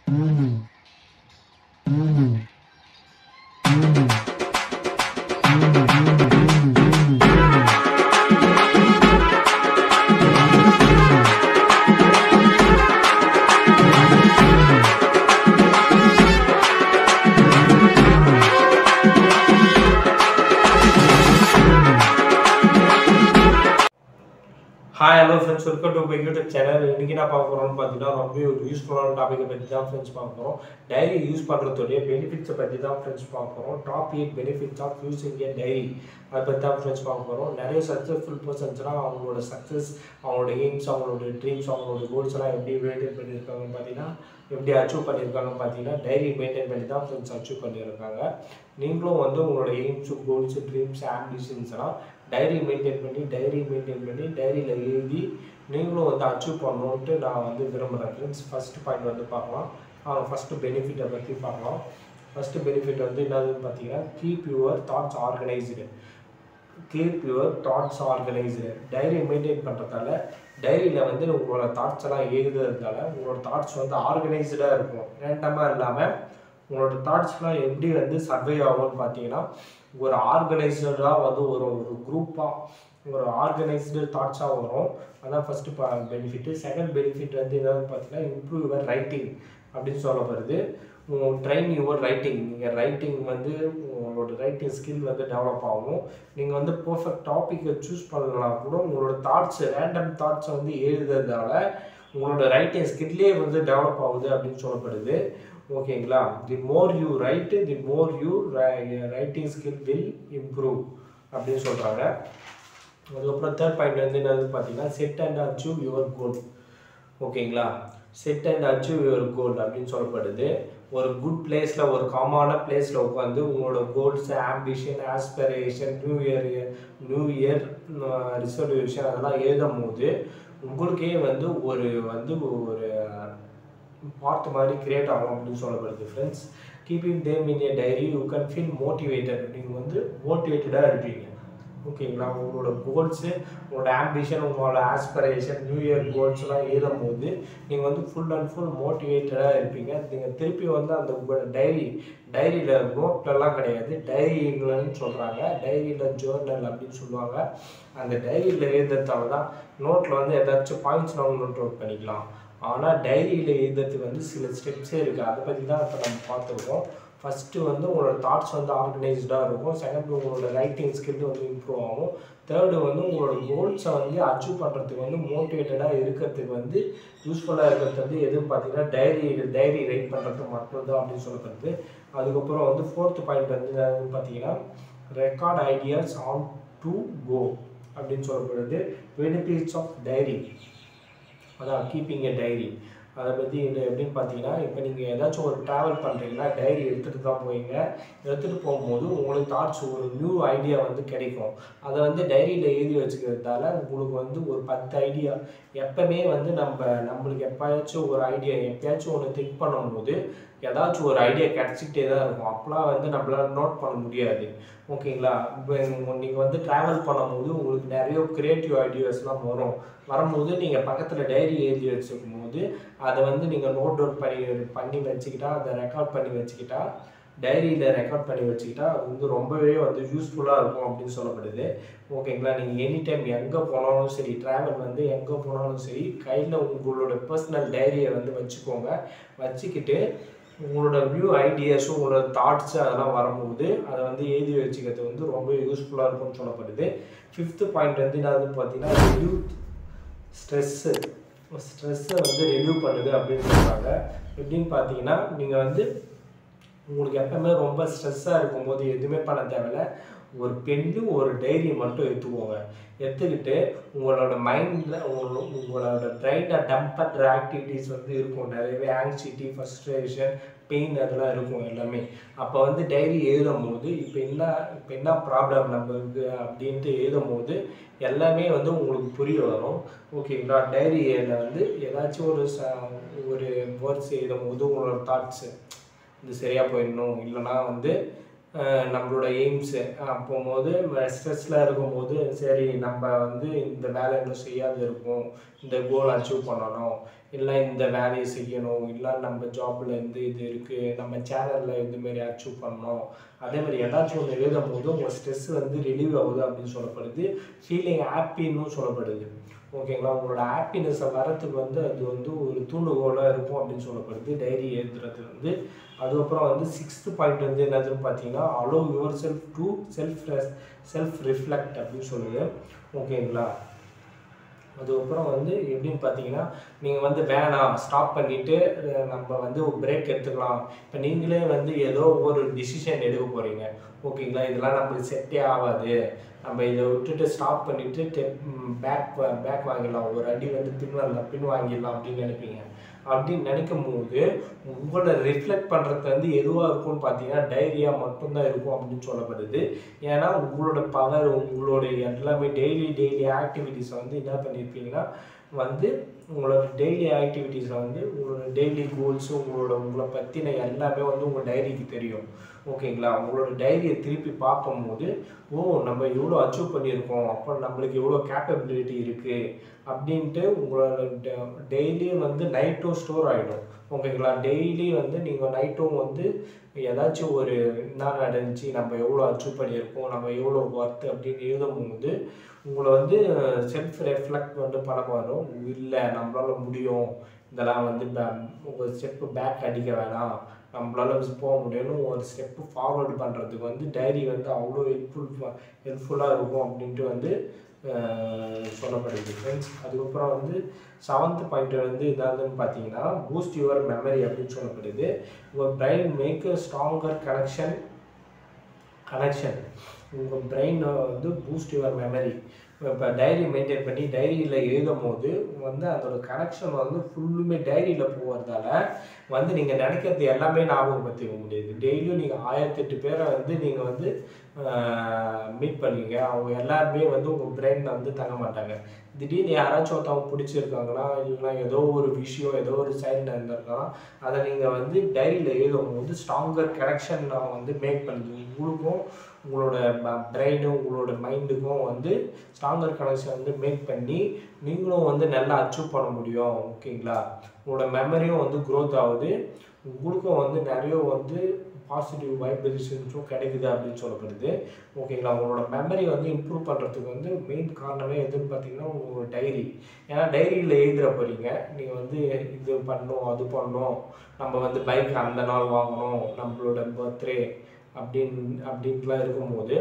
Hi hello friends welcome to my YouTube channel இன்றைக்கி நான் பார்க்க போகிறோம்னு பார்த்தீங்கன்னா ரொம்ப ஒரு யூஸ்ஃபுல்லான டாப்பிக்கை பற்றி தான் ஃப்ரெண்ட்ஸ் பார்க்க போகிறோம் டைரி யூஸ் பண்ணுறதுடைய பெனிஃபிட்ஸை பற்றி தான் ஃப்ரெண்ட்ஸ் பார்க்க போகிறோம் top eight benefits of using a diary அதை பற்றி தான் ஃப்ரெண்ட்ஸ் பார்க்க போகிறோம் நிறைய சக்ஸஸ்ஃபுல் பர்சன்ஸ்லாம் அவங்களோட சக்ஸஸ் அவங்களோட எய்ம்ஸ் அவங்களோட ட்ரீம்ஸ் அவங்களோட கோல்ஸ் எல்லாம் எப்படி மெயின்டைன் பண்ணியிருக்காங்கன்னு பார்த்தீங்கன்னா எப்படி அச்சீவ் பண்ணியிருக்காங்கன்னு பார்த்தீங்கன்னா டைரி மெயின்டைன் பண்ணி தான் ஃப்ரெண்ட்ஸ் அச்சீவ் பண்ணியிருக்காங்க நீங்களும் வந்து உங்களோட எய்ம்ஸ் கோல்ஸ் ட்ரீம்ஸ் ஆம்பிஷன்ஸ் எல்லாம் டைரி மெயின்டைன் பண்ணி டைரி மெயின்டைன் பண்ணி டைரியில் எழுதி நீங்களும் வந்து அச்சீவ் பண்ணணுன்ட்டு நான் வந்து விரும்புகிறேன் ஃப்ரெண்ட்ஸ் ஃபஸ்ட்டு பாயிண்ட் வந்து பார்க்கலாம் ஃபஸ்ட்டு பெனிஃபிட்டை பற்றி பார்க்கலாம் ஃபஸ்ட்டு பெனிஃபிட் வந்து என்னதுன்னு பார்த்தீங்கன்னா keep your thoughts organised keep your thoughts organised diary maintain பண்ணுறதால டைரியில் வந்து உங்களோட தாட்ஸ் எல்லாம் எழுதுறதால உங்களோட தாட்ஸ் வந்து ஆர்கனைஸ்டாக இருக்கும் ரேண்டமாக இல்லாமல் உங்களோட தாட்ஸ்லாம் எப்படி வந்து சர்வே ஆகும்னு பார்த்தீங்கன்னா ஒரு ஆர்கனைஸ்டாக வந்து ஒரு ஒரு குரூப்பாக ஒரு ஆர்கனைஸ்டு தாட்ஸாக வரும் அதான் ஃபஸ்ட்டு பெனிஃபிட்டு செகண்ட் பெனிஃபிட் வந்து என்னன்னு பார்த்தீங்கன்னா இம்ப்ரூவ் யுவர் ரைட்டிங் அப்படின்னு சொல்லப்படுது ட்ரைன் யுவர் ரைட்டிங் நீங்கள் ரைட்டிங் வந்து உங்களோட ரைட்டிங் ஸ்கில் வந்து டெவலப் ஆகும் நீங்கள் வந்து பர்ஃபெக்ட் டாப்பிக்கை சூஸ் பண்ணலாம் கூட உங்களோட தாட்ஸ் ரேண்டம் தாட்ஸை வந்து எழுதுறதால உங்களோட ரைட்டிங் ஸ்கில்லே வந்து டெவலப் ஆகுது அப்படின்னு சொல்லப்படுது ஓகேங்களா the more you write the more you writing skill will improve அப்படின்னு சொல்கிறாங்க அதுக்கப்புறம் தேர்ட் பாயிண்ட் வந்து என்னது பார்த்தீங்கன்னா set and achieve your goal ஓகேங்களா set and achieve your goal அப்படின்னு சொல்லப்படுது ஒரு குட் பிளேஸில் ஒரு காமான பிளேஸில் உட்காந்து உங்களோட goals ambition aspiration new year new year resolution அதெல்லாம் எழுதும் போது உங்களுக்கே வந்து ஒரு வந்து ஒரு பார்ட் மாதிரி கிரியேட் ஆகும் அப்படின்னு சொல்லப்படுது friends keeping them in a diary you can feel motivated நீங்கள் வந்து மோட்டிவேட்டடாக இருப்பீங்க ஓகேங்களா உங்களோட கோல்ஸு உங்களோட ஆம்பிஷன் உங்களோட ஆஸ்பிரேஷன் நியூ இயர் கோல்ஸ்லாம் எழுதும் போது நீங்கள் வந்து ஃபுல் அண்ட் ஃபுல் மோட்டிவேட்டடாக இருப்பீங்க நீங்கள் திருப்பி வந்து அந்த உங்களோட டைரி டைரியில் நோட்லலாம் கிடையாது டைரிங்கள்னு சொல்கிறாங்க டைரியில் ஜேர்னல் அப்படின்னு சொல்லுவாங்க அந்த டைரியில் எழுதுறதால தான் நோட்டில் வந்து ஏதாச்சும் பாயிண்ட்ஸ் நம்ம நோட் அவுட் பண்ணிக்கலாம் ஆனால் டைரியில் எழுதுறதுக்கு வந்து சில ஸ்டெப்ஸே இருக்குது அதை பற்றி தான் இப்போ நம்ம பார்த்துருக்கோம் ஃபஸ்ட்டு வந்து உங்களோட தாட்ஸ் வந்து ஆர்கனைஸ்டாக இருக்கும் செகண்ட் உங்களோட ரைட்டிங் ஸ்கில் வந்து இம்ப்ரூவ் ஆகும் தேர்டு வந்து உங்களோட கோல்ஸை வந்து அச்சீவ் பண்ணுறதுக்கு வந்து மோட்டிவேட்டடாக இருக்கிறதுக்கு வந்து யூஸ்ஃபுல்லாக இருக்கிறது வந்து எதுவும் பார்த்தீங்கன்னா டைரி டைரி ரைட் பண்ணுறது மட்டும்தான் அப்படின்னு சொல்லப்படுது அதுக்கப்புறம் வந்து ஃபோர்த்து பாயிண்ட் வந்து என்னன்னு பார்த்தீங்கன்னா record ideas on to go அப்படின்னு சொல்லப்படுது பெனிஃபிட்ஸ் ஆஃப் டைரி அதான் கீப்பிங் எ டைரி அதை பற்றி இந்த எப்படின்னு பார்த்தீங்கன்னா இப்போ நீங்கள் ஏதாச்சும் ஒரு ட்ராவல் பண்ணுறீங்கன்னா டைரி எடுத்துகிட்டு தான் போவீங்க எடுத்துகிட்டு போகும்போது உங்களுக்கு தாட்ஸ் ஒரு நியூ ஐடியா வந்து கிடைக்கும் அதை வந்து டைரியில் எழுதி வச்சுக்கிறதால உங்களுக்கு வந்து ஒரு பத்து ஐடியா எப்பவுமே வந்து நம்ம நம்மளுக்கு எப்போயாச்சும் ஒரு ஐடியா எப்பயாச்சும் ஒன்று திங்க் பண்ணும்போது ஏதாச்சும் ஒரு ஐடியா கிடச்சிக்கிட்டே தான் இருக்கும் அப்போலாம் வந்து நம்மளால நோட் பண்ண முடியாது ஓகேங்களா இப்போ நீங்கள் வந்து ட்ராவல் பண்ணும்போது உங்களுக்கு நிறைய க்ரியேட்டிவ் ஐடியாஸ்லாம் வரும் வரும்போது நீங்கள் பக்கத்தில் டைரி எழுதி வச்சுக்கும் போது அதை வந்து நீங்கள் நோட் டவுன் பண்ணி பண்ணி வச்சுக்கிட்டா அதை ரெக்கார்ட் பண்ணி வச்சுக்கிட்டா டைரியில் ரெக்கார்ட் பண்ணி வச்சுக்கிட்டா அது வந்து ரொம்பவே வந்து யூஸ்ஃபுல்லாக இருக்கும் அப்படின்னு சொல்லப்படுது ஓகேங்களா நீங்கள் எனி டைம் எங்கே போனாலும் சரி ட்ராவல் வந்து எங்கே போனாலும் சரி கையில் உங்களோட பர்சனல் டைரியை வந்து வச்சுக்கோங்க வச்சுக்கிட்டு உங்களோட நியூ ஐடியாஸும் உங்களோட தாட்ஸு அதெல்லாம் வரும்போது அதை வந்து எழுதி வச்சுக்கிறது வந்து ரொம்ப யூஸ்ஃபுல்லாக இருக்கும்னு சொல்லப்படுது ஃபிஃப்த்து பாயிண்ட் வந்து என்னது பார்த்தீங்கன்னா ரிவ்யூ ஸ்ட்ரெஸ்ஸு ஸ்ட்ரெஸ்ஸை வந்து ரிவ்யூ பண்ணுது அப்படின்னு சொல்கிறாங்க எப்படின்னு பார்த்தீங்கன்னா நீங்கள் வந்து உங்களுக்கு எப்பவுமே ரொம்ப ஸ்ட்ரெஸ்ஸாக இருக்கும்போது எதுவுமே பண்ண தேவையில்ல ஒரு பெண்ணு ஒரு டைரி மட்டும் எடுத்துக்கோங்க எடுத்துக்கிட்டு உங்களோட மைண்டில் உங்களோட உங்களோட பிரைனில் டம்ப் பண்ணுற ஆக்டிவிட்டீஸ் வந்து இருக்கும் நிறையவே ஆங்ஸைட்டி ஃபஸ்ட்ரேஷன் பெயின் அதெல்லாம் இருக்கும் எல்லாமே அப்போ வந்து டைரி எழுதும் போது இப்போ என்ன இப்போ என்ன ப்ராப்ளம் நம்மளுக்கு அப்படின்ட்டு எழுதும் போது எல்லாமே வந்து உங்களுக்கு புரிய வரும் ஓகேங்களா டைரியில் வந்து ஏதாச்சும் ஒரு ச ஒரு வேர்ட்ஸ் எழுதும் போது உங்களோட தாட்ஸு இது சரியாக போயிடணும் இல்லைனா வந்து அஹ் நம்மளோட எய்ம்ஸு போகும்போது ஸ்ட்ரெஸ்ஸில் இருக்கும்போது சரி நம்ம வந்து இந்த வேலை இன்னும் செய்யாது இருக்கும் இந்த கோல் அச்சீவ் பண்ணணும் இல்லை இந்த வேலையை செய்யணும் இல்லை நம்ம ஜாப்ல இருந்து இது இருக்குது நம்ம சேனலில் இந்த மாதிரி அச்சீவ் பண்ணணும் அதே மாதிரி ஏதாச்சும் ஒன்று எழுதும் போது உங்கள் ஸ்ட்ரெஸ் வந்து ரிலீவ் ஆகுது அப்படின்னு சொல்லப்படுது ஃபீலிங் ஹாப்பின்னு சொல்லப்படுது ஓகேங்களா உங்களோட ஹாப்பினஸை வரத்துக்கு வந்து அது வந்து ஒரு தூண்டுகோலாக இருக்கும் அப்படின்னு சொல்லப்படுது டைரி எழுதுறது வந்து அதுக்கப்புறம் வந்து சிக்ஸ்த் பாயிண்ட் வந்து என்னதுன்னு பார்த்தீங்கன்னா allow yourself to self self reflect அப்படின்னு சொல்லுது ஓகேங்களா அதுக்கப்புறம் வந்து எப்படின்னு பார்த்தீங்கன்னா நீங்கள் வந்து வேணாம் ஸ்டாப் பண்ணிவிட்டு நம்ம வந்து ஒரு பிரேக் எடுத்துக்கலாம் இப்போ நீங்களே வந்து ஏதோ ஒரு டிசிஷன் எடுக்க போகிறீங்க ஓகேங்களா இதெல்லாம் நம்மளுக்கு செட்டே ஆகாது நம்ம இதை விட்டுட்டு ஸ்டாப் பண்ணிவிட்டு டெப் பேக் பேக் வாங்கிடலாம் ஒரு அடி வந்து பின் வரலாம் பின் வாங்கிடலாம் அப்படின்னு நினைப்பீங்க அப்படின்னு நினைக்கும் போது உங்களை ரிஃப்ளெக்ட் பண்ணுறது வந்து எதுவாக இருக்கும்னு பார்த்தீங்கன்னா டைரியாக மட்டும்தான் இருக்கும் அப்படின்னு சொல்லப்படுது ஏன்னா உங்களோட பவர் உங்களோட எல்லாமே டெய்லி டெய்லி ஆக்டிவிட்டீஸை வந்து என்ன பண்ணியிருப்பீங்கன்னா வந்து உங்களோட டெய்லி ஆக்டிவிட்டீஸை வந்து உங்களோட டெய்லி கோல்ஸு உங்களோட உங்களை பற்றின எல்லாமே வந்து உங்கள் டைரிக்கு தெரியும் ஓகேங்களா உங்களோட டைரியை திருப்பி பார்க்கும்போது ஓ நம்ம எவ்வளோ அச்சீவ் பண்ணியிருக்கோம் அப்போ நம்மளுக்கு எவ்வளோ கேப்பபிலிட்டி இருக்குது அப்படின்ட்டு உங்களோட டெய்லியும் வந்து நைட்டும் ஸ்டோர் ஆகிடும் ஓகேங்களா டெய்லி வந்து நீங்கள் நைட்டும் வந்து ஏதாச்சும் ஒரு என்ன நடந்துச்சு நம்ம எவ்வளோ அச்சீவ் பண்ணியிருக்கோம் நம்ம எவ்வளோ ஒர்த் அப்படின்னு எழுதும்போது உங்களை வந்து செல்ஃப் ரெஃப்ளெக்ட் வந்து பண்ண வரும் இல்லை நம்மளால முடியும் இதெல்லாம் வந்து ஒரு ஸ்டெப்பு பேக் அடிக்க வேணாம் நம்மளால போக முடியும்னு ஒரு ஸ்டெப்பு ஃபார்வர்டு பண்ணுறதுக்கு வந்து டைரி வந்து அவ்வளோ ஹெல்ப்ஃபுல் ஹெல்ப்ஃபுல்லாக இருக்கும் அப்படின்ட்டு வந்து அஹ், சொல்லப்படுது ஃப்ரெண்ட்ஸ் அதுக்கப்புறம் வந்து செவன்த் பாயிண்ட் வந்து இதாதுன்னு பார்த்தீங்கன்னா பூஸ்ட் யுவர் மெமரி அப்படின்னு சொல்லப்படுது உங்கள் brain make stronger connection connection உங்கள் பிரெயின் வந்து பூஸ்ட் யுவர் மெமரி இப்போ டைரி மெயின்டைன் பண்ணி டைரியில் எழுதும் போது வந்து அதோட கனெக்ஷன் வந்து ஃபுல்லுமே டைரியில் போகிறதால வந்து நீங்கள் நினைக்கிறது எல்லாமே ஞாபகப்படுத்திக்க முடியுது டெய்லியும் நீங்கள் ஆயிரத்தெட்டு பேரை வந்து நீங்கள் வந்து மீட் பண்ணுவீங்க அவங்க எல்லாருமே வந்து உங்கள் பிரெயினில் வந்து தங்க மாட்டாங்க திடீர்னு யாராச்சும் ஒருத்தவங்க பிடிச்சிருக்காங்களா இல்லைன்னா ஏதோ ஒரு விஷயம் ஏதோ ஒரு சைடில் இருந்திருக்கலாம் அதை நீங்கள் வந்து டைரியில் எழுதும் போது ஸ்ட்ராங்கர் கனெக்ஷன் வந்து மேக் பண்ணுது உங்களுக்கும் உங்களோட பிரெயினு உங்களோட மைண்டுக்கும் வந்து ஸ்ட்ராங்கர் கனெக்ஷன் வந்து மேக் பண்ணி நீங்களும் வந்து நல்லா அச்சீவ் பண்ண முடியும் ஓகேங்களா உங்களோட மெமரியும் வந்து க்ரோத் ஆகுது உங்களுக்கும் வந்து நிறைய வந்து பாசிட்டிவ் வைப்ரேஷன்ஸும் கிடைக்குது அப்படின்னு சொல்லப்படுது ஓகேங்களா உங்களோட மெமரி வந்து இம்ப்ரூவ் பண்ணுறதுக்கு வந்து மெயின் காரணமே எதுன்னு பார்த்தீங்கன்னா உங்களோட டைரி ஏன்னா டைரியில் எழுதுற போறீங்க நீங்கள் வந்து இது பண்ணணும் அது பண்ணணும் நம்ம வந்து பைக் அந்த நாள் வாங்கணும் நம்மளோட பர்த்டே அப்படின்னு அப்படின்ட்டுலாம் இருக்கும்போது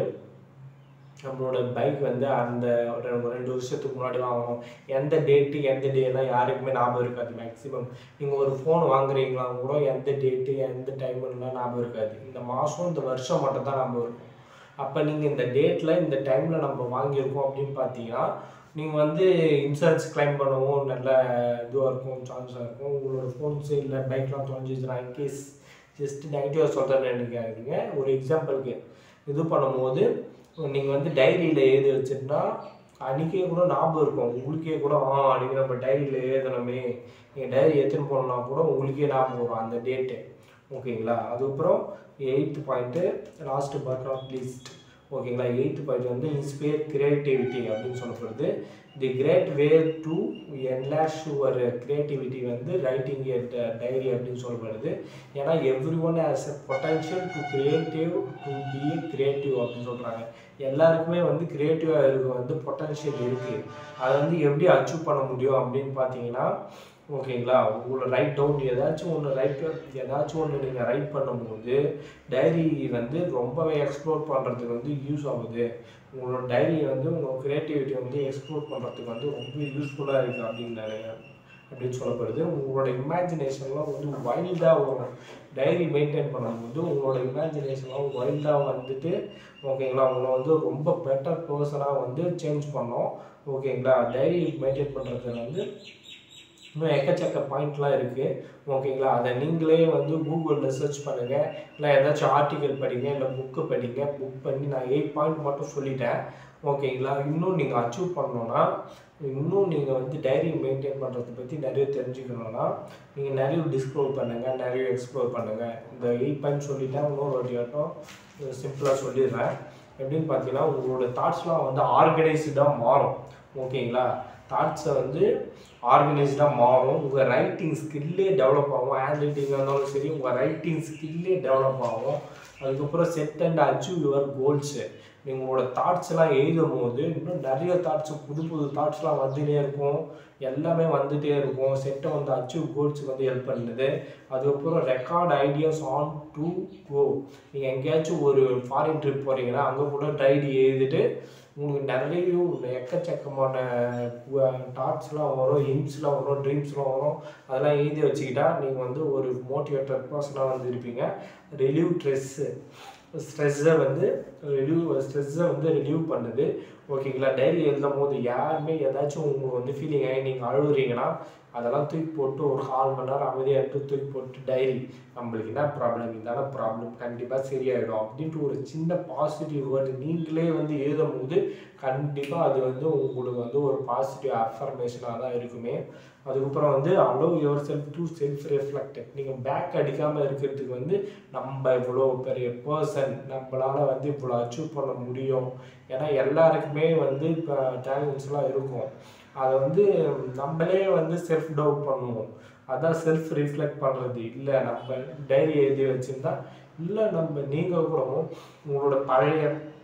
நம்மளோட பைக் வந்து அந்த ஒரு ரெண்டு வருஷத்துக்கு முன்னாடி வாங்கணும் எந்த டேட்டு எந்த டேலாம் யாருக்குமே ஞாபகம் இருக்காது மேக்ஸிமம் நீங்கள் ஒரு ஃபோன் வாங்குறீங்களா கூட எந்த டேட்டு எந்த டைம்லாம் ஞாபகம் இருக்காது இந்த மாதம் இந்த வருஷம் மட்டும் தான் ஞாபகம் இருக்கும் அப்போ நீங்கள் இந்த டேட்டில் இந்த டைமில் நம்ம வாங்கியிருக்கோம் அப்படின்னு பார்த்தீங்கன்னா நீங்கள் வந்து இன்சூரன்ஸ் கிளைம் பண்ணவும் நல்ல இதுவாக இருக்கும் சான்ஸாக இருக்கும் உங்களோட ஃபோன்ஸு இல்லை பைக்லாம் தொலைஞ்சிச்சுன்னா இன்கேஸ் ஜஸ்ட் நெகட்டிவாக சொல்கிறேன்னு நினைக்காதீங்க ஒரு எக்ஸாம்பிளுக்கு இது பண்ணும்போது நீங்கள் வந்து டைரியில் எழுதி வச்சுருந்தா அன்றைக்கே கூட ஞாபகம் இருக்கும் உங்களுக்கே கூட ஆ அன்றைக்கி நம்ம டைரியில் எழுதணுமே நீங்கள் டைரி எடுத்துன்னு போனோம்னா கூட உங்களுக்கே ஞாபகம் வரும் அந்த டேட்டு ஓகேங்களா அதுக்கப்புறம் eighth point last but not least ஓகேங்களா எயித்து பாயிண்ட் வந்து இன்ஸ்பயர் கிரியேட்டிவிட்டி அப்படின்னு சொல்லப்படுது the great way to unleash your creativity வந்து ரைட்டிங் எ டைரி அப்படின்னு சொல்லப்படுது ஏன்னா everyone has a potential to creative to be creative அப்படின்னு சொல்கிறாங்க எல்லாருக்குமே வந்து கிரியேட்டிவாக இருக்க வந்து பொட்டன்ஷியல் இருக்குது அதை வந்து எப்படி அச்சீவ் பண்ண முடியும் அப்படின்னு பார்த்தீங்கன்னா ஓகேங்களா உங்களை ரைட் டவுன் ஏதாச்சும் ஒன்று ரைட் ஏதாச்சும் ஒன்று நீங்கள் ரைட் பண்ணும்போது டைரி வந்து ரொம்பவே எக்ஸ்ப்ளோர் பண்ணுறதுக்கு வந்து யூஸ் ஆகுது உங்களோட டைரி வந்து உங்கள் க்ரியேட்டிவிட்டி வந்து எக்ஸ்ப்ளோர் பண்ணுறதுக்கு வந்து ரொம்ப யூஸ்ஃபுல்லாக இருக்குது அப்படின்னு நினைக்கிறேன் அப்படின்னு சொல்லப்படுது உங்களோட இமேஜினேஷன்லாம் வந்து வைல்டாக வரும் டைரி மெயின்டைன் பண்ணும்போது உங்களோட இமேஜினேஷன்லாம் வைல்டாக வந்துட்டு ஓகேங்களா உங்களை வந்து ரொம்ப பெட்டர் பர்சனாக வந்து சேஞ்ச் பண்ணோம் ஓகேங்களா டைரி மெயின்டைன் பண்ணுறதுல வந்து இன்னும் எக்கச்சக்க பாயிண்ட்லாம் இருக்குது ஓகேங்களா அதை நீங்களே வந்து கூகுளில் சர்ச் பண்ணுங்கள் இல்லை ஏதாச்சும் ஆர்டிக்கல் படிங்க இல்லை புக்கு படிங்க புக் பண்ணி நான் எயிட் பாயிண்ட் மட்டும் சொல்லிட்டேன் ஓகேங்களா இன்னும் நீங்கள் அச்சீவ் பண்ணணுன்னா இன்னும் நீங்கள் வந்து டைரி மெயின்டைன் பண்ணுறதை பற்றி நிறைய தெரிஞ்சுக்கணுன்னா நீங்கள் நிறைய டிஸ்க்ளோர் பண்ணுங்கள் நிறைய எக்ஸ்ப்ளோர் பண்ணுங்கள் இந்த எயிட் பாயிண்ட் சொல்லிட்டேன் இன்னொரு வாட்டி ஆட்டம் சிம்பிளாக சொல்லிடுறேன் எப்படின்னு பார்த்தீங்கன்னா உங்களோட தாட்ஸ்லாம் வந்து ஆர்கனைஸ்டாக மாறும் ஓகேங்களா தாட்ஸை வந்து ஆர்கனைஸ்டாக மாறும் உங்கள் ரைட்டிங் ஸ்கில்லே டெவலப் ஆகும் ஹேண்ட் ரைட்டிங்காக இருந்தாலும் சரி உங்கள் ரைட்டிங் ஸ்கில்லே டெவலப் ஆகும் அதுக்கப்புறம் set and achieve your goals நீங்கள் உங்களோட தாட்ஸ் எல்லாம் எழுதும் போது இன்னும் நிறைய தாட்ஸ் புது புது தாட்ஸ்லாம் வந்துட்டே இருக்கும் எல்லாமே வந்துட்டே இருக்கும் செட்டை வந்து அச்சீவ் கோல்ஸுக்கு வந்து ஹெல்ப் பண்ணுது அதுக்கப்புறம் record ideas on to go நீங்கள் எங்கேயாச்சும் ஒரு ஃபாரின் ட்ரிப் போகிறீங்கன்னா அங்கே கூட டைரி எழுதிட்டு உங்களுக்கு நிறைய எக்கச்சக்கமான தாட்ஸ்லாம் வரும் எய்ம்ஸ்லாம் வரும் ட்ரீம்ஸ்லாம் வரும் அதெல்லாம் எழுதி வச்சுக்கிட்டா நீங்கள் வந்து ஒரு மோட்டிவேட்டட் பர்சனாக வந்து இருப்பீங்க ரிலீவ் ஸ்ட்ரெஸ்ஸு ஸ்ட்ரெஸ்ஸை வந்து ரிலீவ் ஸ்ட்ரெஸ்ஸை வந்து ரிலீவ் பண்ணுது ஓகேங்களா டைரி எழுதும் போது யாருமே ஏதாச்சும் உங்களுக்கு வந்து ஃபீலிங் ஆகி நீங்கள் அழுகுறீங்கன்னா அதெல்லாம் தூக்கி போட்டு ஒரு கால் மணி நேரம் அமைதியாக எடுத்து தூக்கி போட்டு டைரி நம்மளுக்கு என்ன ப்ராப்ளம் இதான ப்ராப்ளம் கண்டிப்பாக சரியாயிடும் அப்படின்ட்டு ஒரு சின்ன பாசிட்டிவ் வேர்டு நீங்களே வந்து எழுதும் போது கண்டிப்பாக அது வந்து உங்களுக்கு வந்து ஒரு பாசிட்டிவ் அஃபர்மேஷனாக தான் இருக்குமே அதுக்கப்புறம் வந்து allow yourself to self reflected நீங்கள் பேக் அடிக்காமல் இருக்கிறதுக்கு வந்து நம்ம இவ்வளோ பெரிய பர்சன் நம்மளால் வந்து இவ்வளோ அச்சீவ் பண்ண முடியும் ஏன்னா எல்லாருக்குமே வந்து இப்போ டேலண்ட்ஸ்லாம் இருக்கும் அதை வந்து நம்மளே வந்து செல்ஃப் டவுட் பண்ணுவோம் அதான் செல்ஃப் ரிஃப்ளெக்ட் பண்ணுறது இல்லை நம்ம டைரி எழுதி வச்சுருந்தா இல்லை நம்ம நீங்கள் கூட உங்களோட பழைய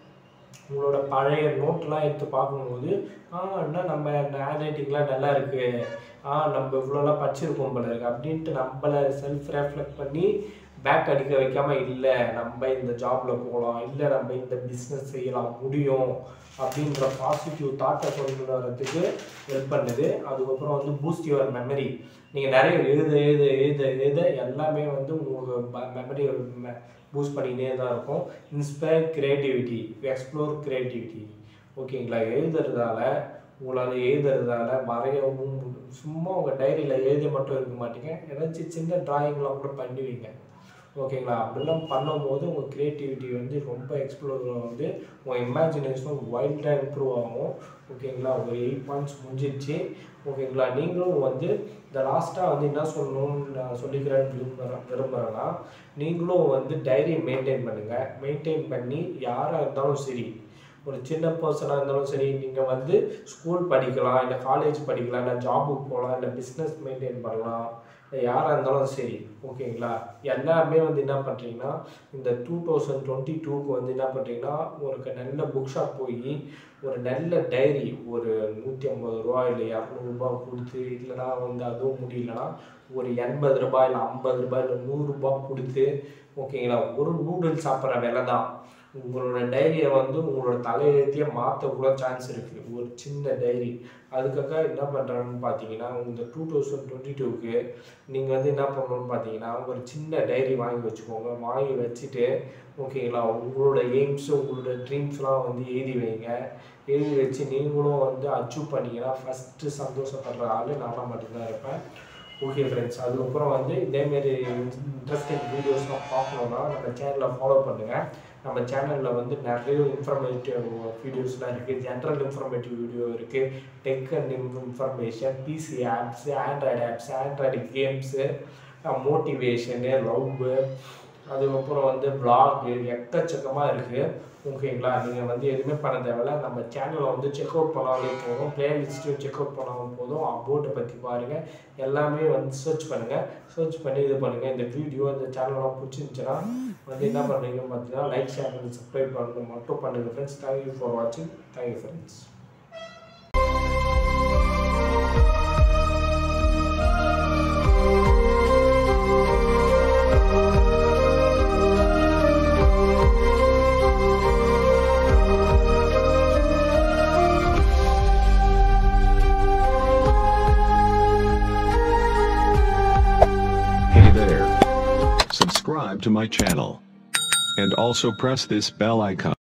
உங்களோட பழைய நோட்லாம் எடுத்து பார்க்கும்போது ஆ என்ன நம்ம ஹேண்ட் ரைட்டிங்லாம் நல்லா இருக்குது ஆ நம்ம இவ்வளோலாம் படிச்சிருக்கோம் போல இருக்கு அப்படின்ட்டு நம்மளை செல்ஃப் ரெஃப்ளெக்ட் பண்ணி பேக் அடிக்க வைக்காம இல்லை நம்ம இந்த ஜாப்ல போகலாம் இல்லை நம்ம இந்த பிஸ்னஸ் செய்யலாம் முடியும் அப்படின்ற பாசிட்டிவ் தாட்டை கொண்டு வரதுக்கு ஹெல்ப் பண்ணுது அதுக்கப்புறம் வந்து பூஸ்ட் யுவர் மெமரி நீங்கள் நிறைய எழுத எழுத எழுத எழுத எல்லாமே வந்து உங்களுக்கு மெமரி பூஸ்ட் பண்ணிக்கிட்டே தான் இருக்கும் இன்ஸ்பயர் கிரியேட்டிவிட்டி எக்ஸ்ப்ளோர் கிரியேட்டிவிட்டி ஓகேங்களா எழுதுறதால உங்களால் எழுதுறதால வரையவும் சும்மா உங்கள் டைரியில் எழுதி மட்டும் இருக்க மாட்டீங்க ஏதாச்சும் சின்ன டிராயிங்லாம் கூட பண்ணுவீங்க ஓகேங்களா அப்படிலாம் பண்ணும்போது உங்கள் க்ரியேட்டிவிட்டி வந்து ரொம்ப எக்ஸ்ப்ளோர் வந்து உங்கள் இமேஜினேஷனும் வைல்டாக இம்ப்ரூவ் ஆகும் ஓகேங்களா ஒரு எயிட் பாயிண்ட்ஸ் முடிஞ்சிருச்சு ஓகேங்களா நீங்களும் வந்து இந்த லாஸ்ட்டாக வந்து என்ன சொல்லணும்னு நான் சொல்லிக்கிறேன்னு விரும்புகிறேன் விரும்புகிறேன்னா நீங்களும் வந்து டைரி மெயின்டைன் பண்ணுங்கள் மெயின்டைன் பண்ணி யாராக இருந்தாலும் சரி ஒரு சின்ன பர்சனாக இருந்தாலும் சரி நீங்கள் வந்து ஸ்கூல் படிக்கலாம் இல்லை காலேஜ் படிக்கலாம் இல்லை ஜாபுக்கு போகலாம் இல்லை பிஸ்னஸ் மெயின்டைன் பண்ணலாம் இல்லை யாராக இருந்தாலும் சரி ஓகேங்களா எல்லாருமே வந்து என்ன பண்ணுறீங்கன்னா இந்த டூ தௌசண்ட் டுவெண்ட்டி டூக்கு வந்து என்ன பண்ணுறீங்கன்னா ஒரு நல்ல புக் ஷாப் போய் ஒரு நல்ல டைரி ஒரு நூற்றி ஐம்பது ரூபா இல்லை இரநூறுபா கொடுத்து இல்லைனா வந்து அதுவும் முடியலன்னா ஒரு எண்பது ரூபாய் இல்லை ஐம்பது ரூபாய் இல்லை நூறுரூபா கொடுத்து ஓகேங்களா ஒரு நூடுல்ஸ் சாப்பிட்ற விலை தான் உங்களோட டைரியை வந்து உங்களோட தலையெழுத்தையே மாற்ற கூட சான்ஸ் இருக்குது ஒரு சின்ன டைரி அதுக்காக என்ன பண்ணுறாங்கன்னு பார்த்தீங்கன்னா இந்த டூ தௌசண்ட் டுவெண்ட்டி டூக்கு நீங்கள் வந்து என்ன பண்ணணும்னு பார்த்தீங்கன்னா ஒரு சின்ன டைரி வாங்கி வச்சுக்கோங்க வாங்கி வச்சுட்டு ஓகேங்களா உங்களோட எய்ம்ஸ் உங்களோட ட்ரீம்ஸ்லாம் வந்து எழுதி வைங்க எழுதி வச்சு நீங்களும் வந்து அச்சீவ் பண்ணீங்கன்னா ஃபஸ்ட்டு சந்தோஷப்படுற ஆள் நானாக மட்டும்தான் இருப்பேன் ஓகே ஃப்ரெண்ட்ஸ் அதுக்கப்புறம் வந்து இதேமாரி இன்ட்ரெஸ்டிங் வீடியோஸ்லாம் பார்க்கணுன்னா நம்ம சேனலை ஃபாலோ பண்ணுங்கள் நம்ம சேனலில் வந்து நிறைய இன்ஃபர்மேட்டிவ் வீடியோஸ்லாம் இருக்குது ஜென்ரல் இன்ஃபர்மேட்டிவ் வீடியோ இருக்குது tech and information PC apps Android apps Android games motivation love அதுக்கப்புறம் வந்து vlog எக்கச்சக்கமாக இருக்குது ஓகேங்களா நீங்கள் வந்து எதுவுமே பண்ண தேவையில்ல நம்ம சேனலை வந்து செக் அவுட் பண்ணாலே போதும் பிளேலிஸ்ட்டையும் செக் அவுட் பண்ணாலும் போதும் அபோட்டை பற்றி பாருங்கள் எல்லாமே வந்து சர்ச் பண்ணுங்கள் சர்ச் பண்ணி இது பண்ணுங்கள் இந்த வீடியோ இந்த சேனல்லாம் பிடிச்சிருந்துச்சுன்னா வந்து என்ன பண்ணுறீங்கன்னு பார்த்தீங்கன்னா லைக் ஷேர் பண்ணி சப்ஸ்கிரைப் பண்ணி மட்டும் பண்ணுங்கள் ஃப்ரெண்ட்ஸ் தேங்க்யூ ஃபார் வாட்சிங் thank you friends Hey there. Subscribe to my channel. And also press this bell icon.